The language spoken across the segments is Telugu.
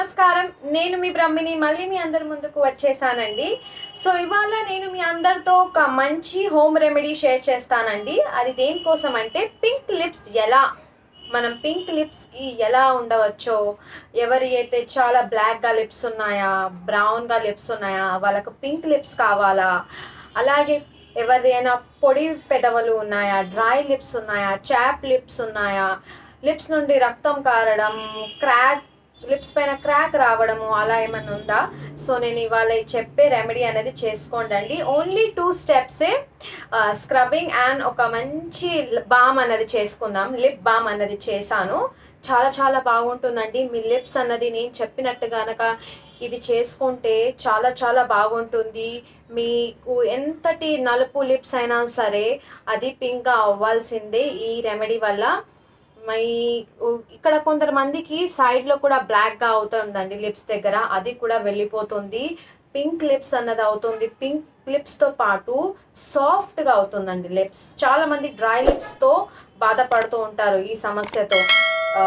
నమస్కారం నేను మీ బ్రహ్మిని మళ్ళీ మీ అందరి ముందుకు వచ్చేసానండి సో ఇవాళ నేను మీ అందరితో ఒక మంచి హోమ్ రెమెడీ షేర్ చేస్తానండి అది దేనికోసం అంటే పింక్ లిప్స్ ఎలా మనం పింక్ లిప్స్కి ఎలా ఉండవచ్చో ఎవరి అయితే చాలా బ్లాక్గా లిప్స్ ఉన్నాయా బ్రౌన్గా లిప్స్ ఉన్నాయా వాళ్ళకు పింక్ లిప్స్ కావాలా అలాగే ఎవరిదైనా పొడి పెదవులు ఉన్నాయా డ్రై లిప్స్ ఉన్నాయా చాప్ లిప్స్ ఉన్నాయా లిప్స్ నుండి రక్తం కారడం క్రాక్ లిప్స్ పైన క్రాక్ రావడము అలా ఏమైనా ఉందా సో నేను ఇవాళ చెప్పే రెమెడీ అనేది చేసుకోండి అండి ఓన్లీ టూ స్టెప్సే స్క్రబ్బింగ్ అండ్ ఒక మంచి బామ్ అన్నది చేసుకుందాం లిప్ బామ్ అన్నది చేశాను చాలా చాలా బాగుంటుందండి మీ లిప్స్ అన్నది నేను చెప్పినట్టు గనక ఇది చేసుకుంటే చాలా చాలా బాగుంటుంది మీకు ఎంతటి నలుపు లిప్స్ అయినా సరే అది పింక్గా అవ్వాల్సిందే ఈ రెమెడీ వల్ల మై ఇక్కడ కొంతమందికి సైడ్లో కూడా బ్లాక్గా అవుతుందండి లిప్స్ దగ్గర అది కూడా వెళ్ళిపోతుంది పింక్ లిప్స్ అన్నది అవుతుంది పింక్ లిప్స్తో పాటు సాఫ్ట్గా అవుతుందండి లిప్స్ చాలామంది డ్రై లిప్స్తో బాధపడుతూ ఉంటారు ఈ సమస్యతో ఆ,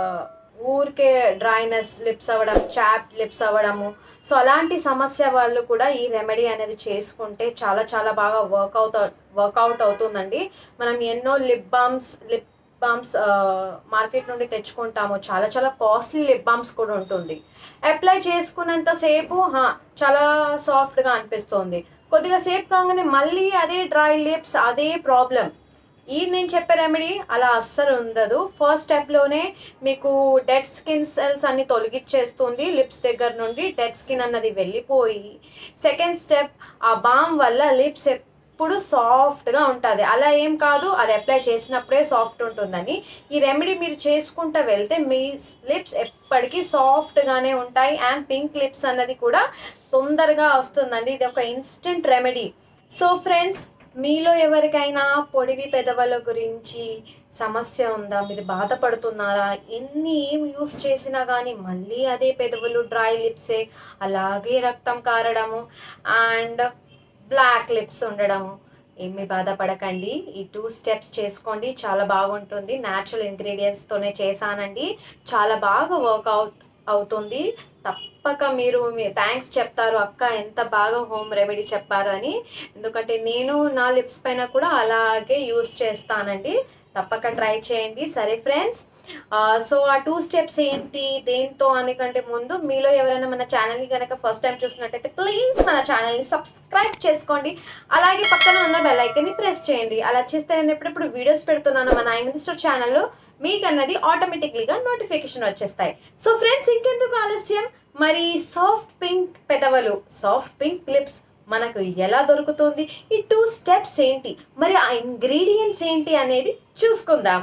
ఊరికే డ్రైనెస్ లిప్స్ అవ్వడం చాప్ లిప్స్ అవ్వడము సో అలాంటి సమస్య వాళ్ళు కూడా ఈ రెమెడీ అనేది చేసుకుంటే చాలా చాలా బాగా వర్కౌట్ వర్కౌట్ అవుతుందండి మనం ఎన్నో lip balms lip balms market నుండి తెచ్చుకుంటాము చాలా చాలా కాస్ట్లీ లిప్ బామ్స్ కూడా ఉంటుంది అప్లై చేసుకున్నంత సేపు హా, చాలా సాఫ్ట్గా అనిపిస్తుంది కొద్దిగా సేపు కాగానే మళ్ళీ అదే డ్రై లిప్స్ అదే ప్రాబ్లం ఈ నేను చెప్పే రెమెడీ అలా అస్సలు ఉండదు ఫస్ట్ స్టెప్లోనే మీకు డెడ్ స్కిన్ సెల్స్ అన్ని తొలగిచ్చేస్తుంది లిప్స్ దగ్గర నుండి డెడ్ స్కిన్ అన్నది వెళ్ళిపోయి సెకండ్ స్టెప్ ఆ బామ్ వల్ల లిప్స్ ఎప్పుడు సాఫ్ట్గా ఉంటుంది అలా ఏం కాదు అది అప్లై చేసినప్పుడే సాఫ్ట్ ఉంటుందని ఈ రెమెడీ మీరు చేసుకుంటూ వెళ్తే మీ లిప్స్ ఎప్పటికీ సాఫ్ట్గానే ఉంటాయి అండ్ పింక్ లిప్స్ అన్నది కూడా తొందరగా వస్తుందండి ఇది ఒక ఇన్స్టెంట్ రెమెడీ సో ఫ్రెండ్స్ మీలో ఎవరికైనా పొడివి పెదవుల గురించి సమస్య ఉందా మీరు బాధపడుతున్నారా ఎన్ని ఏం యూస్ చేసినా కానీ మళ్ళీ అదే పెదవులు డ్రై లిప్సే అలాగే రక్తం కారడము అండ్ బ్లాక్ లిప్స్ ఉండడము ఏమి బాధపడకండి ఈ టూ స్టెప్స్ చేసుకోండి చాలా బాగుంటుంది న్యాచురల్ ఇంగ్రీడియంట్స్తోనే చేశానండి చాలా బాగా వర్కౌట్ అవుతుంది తప్పక మీరు మీ థ్యాంక్స్ చెప్తారు అక్క ఎంత బాగా హోమ్ రెమెడీ చెప్పారు అని ఎందుకంటే నేను నా లిప్స్ పైన కూడా అలాగే యూస్ చేస్తానండి తప్పక ట్రై చేయండి సరే ఫ్రెండ్స్ సో ఆ టూ స్టెప్స్ ఏంటి దేంతో అనకంటే ముందు మీలో ఎవరైనా మన ఛానల్ని కనుక ఫస్ట్ టైం చూస్తున్నట్టయితే ప్లీజ్ మన ఛానల్ని సబ్స్క్రైబ్ చేసుకోండి అలాగే పక్కన ఉన్న బెల్ ఐకన్ని ప్రెస్ చేయండి అలా చేస్తే నేను ఎప్పుడెప్పుడు వీడియోస్ పెడుతున్నాను మన ఐ మినిస్టర్ ఛానల్లో మీకు అన్నది ఆటోమేటిక్లీగా నోటిఫికేషన్ వచ్చేస్తాయి సో ఫ్రెండ్స్ ఇంకెందుకు ఆలస్యం మరి సాఫ్ట్ పింక్ పెదవులు సాఫ్ట్ పింక్ లిప్స్ మనకు ఎలా దొరుకుతుంది ఈ టూ స్టెప్స్ ఏంటి మరి ఆ ఇంగ్రీడియంట్స్ ఏంటి అనేది చూసుకుందాం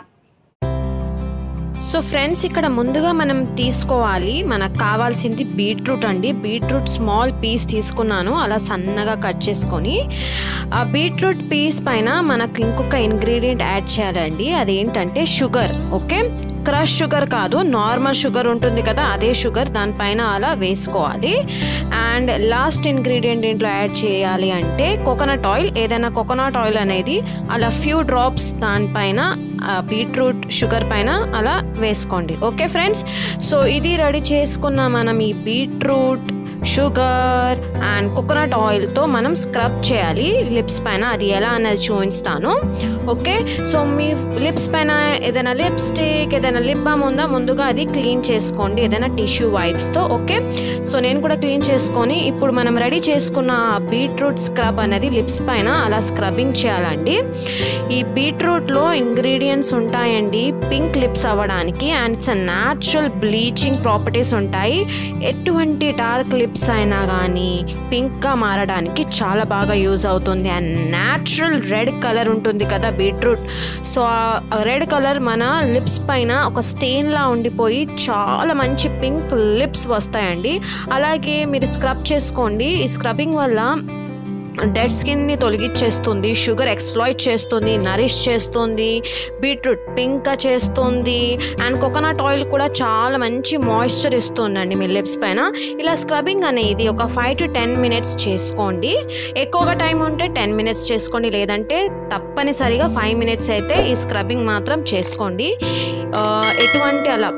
సో ఫ్రెండ్స్ ఇక్కడ ముందుగా మనం తీసుకోవాలి మనకు కావాల్సింది బీట్రూట్ అండి బీట్రూట్ స్మాల్ పీస్ తీసుకున్నాను అలా సన్నగా కట్ చేసుకొని ఆ బీట్రూట్ పీస్ పైన మనకు ఇంకొక ఇంగ్రీడియంట్ యాడ్ చేయాలండి అదేంటంటే షుగర్ ఓకే క్రష్ షుగర్ కాదు నార్మల్ షుగర్ ఉంటుంది కదా అదే షుగర్ దానిపైన అలా వేసుకోవాలి అండ్ లాస్ట్ ఇంగ్రీడియంట్ ఏంట్లో యాడ్ చేయాలి అంటే కోకోనట్ ఆయిల్ ఏదైనా కోకోనట్ ఆయిల్ అనేది అలా ఫ్యూ డ్రాప్స్ దానిపైన బీట్రూట్ షుగర్ పైన అలా వేసుకోండి ఓకే ఫ్రెండ్స్ సో ఇది రెడీ చేసుకున్న మనం ఈ బీట్రూట్ షుగర్ అండ్ కోకోనట్ ఆయిల్తో మనం స్క్రబ్ చేయాలి లిప్స్ పైన అది ఎలా అనేది చూపిస్తాను ఓకే సో మీ లిప్స్ పైన ఏదైనా లిప్స్టిక్ ఏదైనా లిప్ బామ్ ఉందా ముందుగా అది క్లీన్ చేసుకోండి ఏదైనా టిష్యూ వైప్స్తో ఓకే సో నేను కూడా క్లీన్ చేసుకొని ఇప్పుడు మనం రెడీ చేసుకున్న బీట్రూట్ స్క్రబ్ అనేది లిప్స్ పైన అలా స్క్రబ్బింగ్ చేయాలండి ఈ బీట్రూట్లో ఇంగ్రీడియంట్స్ ఉంటాయండి పింక్ లిప్స్ అవ్వడానికి and it's natural bleaching properties ఉంటాయి ఎటువంటి డార్క్ లిప్స్ అయినా కానీ పింక్గా మారడానికి చాలా బాగా యూజ్ అవుతుంది అండ్ న్యాచురల్ రెడ్ కలర్ ఉంటుంది కదా బీట్రూట్ సో ఆ రెడ్ కలర్ మన లిప్స్ పైన ఒక స్టెయిన్లా ఉండిపోయి చాలా మంచి పింక్ లిప్స్ వస్తాయండి అలాగే మీరు స్క్రబ్ చేసుకోండి ఈ స్క్రబ్బింగ్ వల్ల డెడ్ స్కిన్ని తొలగించేస్తుంది షుగర్ ఎక్స్ప్లాయిట్ చేస్తుంది నరిష్ చేస్తుంది బీట్రూట్ పింక్గా చేస్తుంది అండ్ కోకోనట్ ఆయిల్ కూడా చాలా మంచి మాయిశ్చర్ ఇస్తుందండి మీ లిప్స్ పైన ఇలా స్క్రబ్బింగ్ అనేది ఒక ఫైవ్ టు టెన్ మినిట్స్ చేసుకోండి ఎక్కువగా టైం ఉంటే టెన్ మినిట్స్ చేసుకోండి లేదంటే తప్పనిసరిగా ఫైవ్ మినిట్స్ అయితే ఈ స్క్రబ్బింగ్ మాత్రం చేసుకోండి ఆ, ఎటువంటి అలా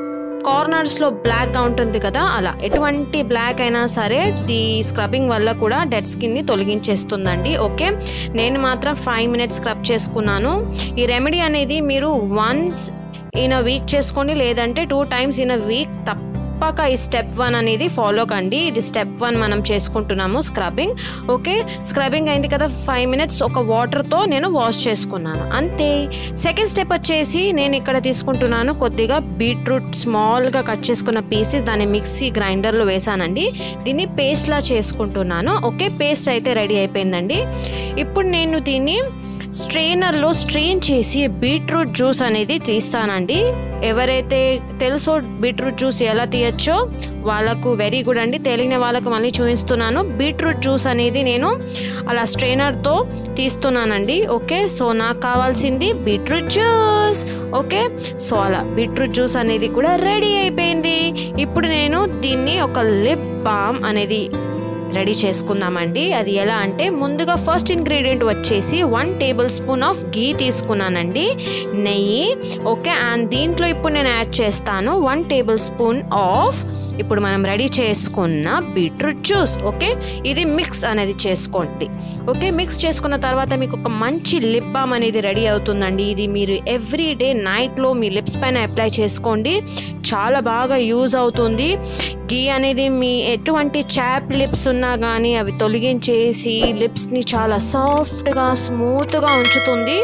కార్నర్స్లో బ్లాక్గా ఉంటుంది కదా అలా ఎటువంటి బ్లాక్ అయినా సరే ది స్క్రబ్బింగ్ వల్ల కూడా డెడ్ స్కిన్ని తొలగించేస్తుందండి ఓకే నేను మాత్రం ఫైవ్ మినిట్స్ స్క్రబ్ చేసుకున్నాను ఈ రెమెడీ అనేది మీరు వన్స్ ఇన్ అ వీక్ చేసుకోండి లేదంటే two times in a week తప్పక ఈ స్టెప్ వన్ అనేది ఫాలో కండి ఇది స్టెప్ వన్ మనం చేసుకుంటున్నాము స్క్రబ్బింగ్ ఓకే స్క్రబ్బింగ్ అయింది కదా ఫైవ్ మినిట్స్ ఒక వాటర్తో నేను వాష్ చేసుకున్నాను అంతే సెకండ్ స్టెప్ వచ్చేసి నేను ఇక్కడ తీసుకుంటున్నాను కొద్దిగా బీట్రూట్ స్మాల్గా కట్ చేసుకున్న పీసెస్ దాన్ని మిక్సీ గ్రైండర్లో వేసానండి దీన్ని పేస్ట్లా చేసుకుంటున్నాను ఓకే పేస్ట్ అయితే రెడీ అయిపోయిందండి ఇప్పుడు నేను దీన్ని స్ట్రెయినర్లో స్ట్రెయిన్ చేసి బీట్రూట్ జ్యూస్ అనేది తీస్తానండి ఎవరైతే తెలుసో బీట్రూట్ జ్యూస్ ఎలా తీయచ్చో వాళ్ళకు వెరీ గుడ్ అండి తెలియని వాళ్ళకు మళ్ళీ చూపిస్తున్నాను బీట్రూట్ జ్యూస్ అనేది నేను అలా స్ట్రెయినర్తో తీస్తున్నానండి ఓకే సో నాకు కావాల్సింది బీట్రూట్ జ్యూస్ ఓకే సో అలా బీట్రూట్ జ్యూస్ అనేది కూడా రెడీ అయిపోయింది ఇప్పుడు నేను దీన్ని ఒక లిప్ బామ్ అనేది రెడీ చేసుకుందామండి అది ఎలా అంటే ముందుగా ఫస్ట్ ఇంగ్రీడియంట్ వచ్చేసి one tablespoon of ghee తీసుకున్నానండి నెయ్యి ఓకే అండ్ దీంట్లో ఇప్పుడు నేను యాడ్ చేస్తాను వన్ టేబుల్ స్పూన్ ఆఫ్ ఇప్పుడు మనం రెడీ చేసుకున్న బీట్రూట్ జ్యూస్ ఓకే ఇది మిక్స్ అనేది చేసుకోండి ఓకే మిక్స్ చేసుకున్న తర్వాత మీకు ఒక మంచి లిప్ బామ్ అనేది రెడీ అవుతుందండి ఇది మీరు ఎవ్రీ డే నైట్లో మీ లిప్స్ పైన అప్లై చేసుకోండి చాలా బాగా యూజ్ అవుతుంది గీ అనేది మీ ఎటువంటి చాప్ లిప్స్ ఉన్నా కానీ అవి తొలగించేసి లిప్స్ని చాలా సాఫ్ట్గా స్మూత్గా ఉంచుతుంది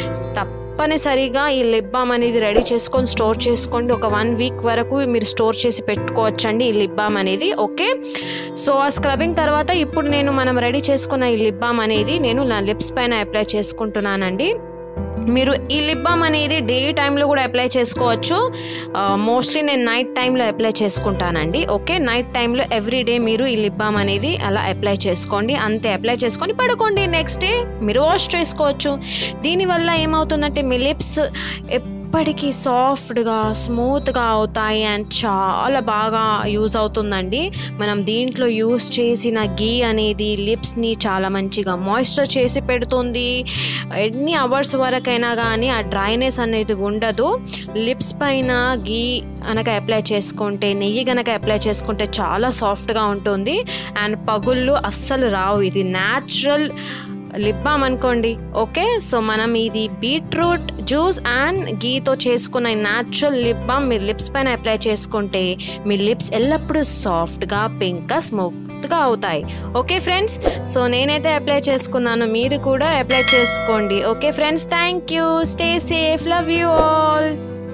తప్పనిసరిగా ఈ లిప్ బామ్ అనేది రెడీ చేసుకొని స్టోర్ చేసుకోండి ఒక వన్ వీక్ వరకు మీరు స్టోర్ చేసి పెట్టుకోవచ్చండి ఈ లిప్ బామ్ అనేది ఓకే సో ఆ స్క్రబ్బింగ్ తర్వాత ఇప్పుడు నేను మనం రెడీ చేసుకున్న ఈ లిప్ బామ్ అనేది నేను నా లిప్స్ పైన అప్లై చేసుకుంటున్నానండి మీరు ఈ లిప్ బామ్ అనేది డే టైంలో కూడా అప్లై చేసుకోవచ్చు మోస్ట్లీ నేను నైట్ టైంలో అప్లై చేసుకుంటానండి ఓకే నైట్ టైంలో ఎవ్రీ డే మీరు ఈ లిప్ బామ్ అనేది అలా అప్లై చేసుకోండి అంతే అప్లై చేసుకొని పడుకోండి నెక్స్ట్ డే మీరు వాష్ చేసుకోవచ్చు దీనివల్ల ఏమవుతుందంటే మీ లిప్స్ ఎప్పటికీ సాఫ్ట్గా స్మూత్గా అవుతాయి అండ్ చాలా బాగా యూజ్ అవుతుందండి మనం దీంట్లో యూస్ చేసిన గీ అనేది లిప్స్ని చాలా మంచిగా మాయిశ్చర్ చేసి పెడుతుంది ఎన్ని అవర్స్ వరకైనా కానీ ఆ డ్రైనెస్ అనేది ఉండదు లిప్స్ పైన గీ కనుక అప్లై చేసుకుంటే నెయ్యి కనుక అప్లై చేసుకుంటే చాలా సాఫ్ట్గా ఉంటుంది అండ్ పగుళ్ళు అస్సలు రావు ఇది న్యాచురల్ లిప్ బామ్ అనుకోండి ఓకే సో మనం ఇది బీట్రూట్ జ్యూస్ అండ్ గీతో చేసుకున్న న్యాచురల్ లిప్ బామ్ మీ లిప్స్ పైన అప్లై చేసుకుంటే మీ లిప్స్ ఎల్లప్పుడూ సాఫ్ట్గా పింక్గా స్మూత్గా అవుతాయి ఓకే ఫ్రెండ్స్ సో నేనైతే అప్లై చేసుకున్నాను మీరు కూడా అప్లై చేసుకోండి okay friends thank you stay safe love you all